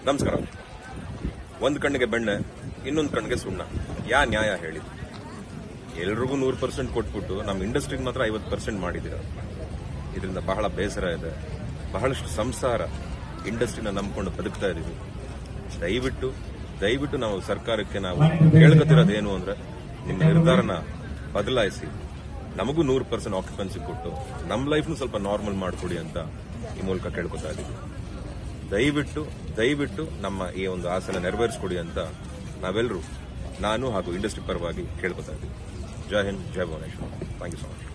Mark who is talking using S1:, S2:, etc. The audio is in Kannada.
S1: ನಮಸ್ಕಾರ ಒಂದು ಕಣ್ಣಿಗೆ ಬೆಣ್ಣೆ ಇನ್ನೊಂದು ಕಣ್ಣಿಗೆ ಸುಣ್ಣ ಯಾ ನ್ಯಾಯ ಹೇಳಿ ಎಲ್ರಿಗೂ ನೂರು ಪರ್ಸೆಂಟ್ ಕೊಟ್ಬಿಟ್ಟು ನಮ್ಮ ಇಂಡಸ್ಟ್ರಿಗೆ ಮಾತ್ರ ಐವತ್ತು ಪರ್ಸೆಂಟ್ ಮಾಡಿದ್ದೀರ ಇದರಿಂದ ಬಹಳ ಬೇಸರ ಇದೆ ಬಹಳಷ್ಟು ಸಂಸಾರ ಇಂಡಸ್ಟ್ರಿನ ನಂಬ್ಕೊಂಡು ಬದುಕ್ತಾ ಇದೀವಿ ದಯವಿಟ್ಟು ದಯವಿಟ್ಟು ನಾವು ಸರ್ಕಾರಕ್ಕೆ ನಾವು ಕೇಳ್ಕೊತಿರೋದೇನು ಅಂದ್ರೆ ನಿಮ್ಮ ನಿರ್ಧಾರನ ಬದಲಾಯಿಸಿ ನಮಗೂ ನೂರು ಪರ್ಸೆಂಟ್ ಆಕ್ಯುಪೆನ್ಸಿ ಕೊಟ್ಟು ನಮ್ಮ ಲೈಫ್ನು ಸ್ವಲ್ಪ ನಾರ್ಮಲ್ ಮಾಡಿಕೊಡಿ ಅಂತ ಈ ಮೂಲಕ ಕೇಳ್ಕೊತಾ ಇದ್ದೀವಿ ದಯವಿಟ್ಟು ದಯವಿಟ್ಟು ನಮ್ಮ ಈ ಒಂದು ಆಸನ ನೆರವೇರಿಸ್ಕೊಡಿ ಅಂತ ನಾವೆಲ್ಲರೂ ನಾನು ಹಾಗೂ ಇಂಡಸ್ಟ್ರಿ ಪರವಾಗಿ ಕೇಳ್ಕೊತಾ ಇದ್ದೀವಿ ಜೈ ಹಿಂದ್ ಜೈ Bhuvaneshwar thank you so much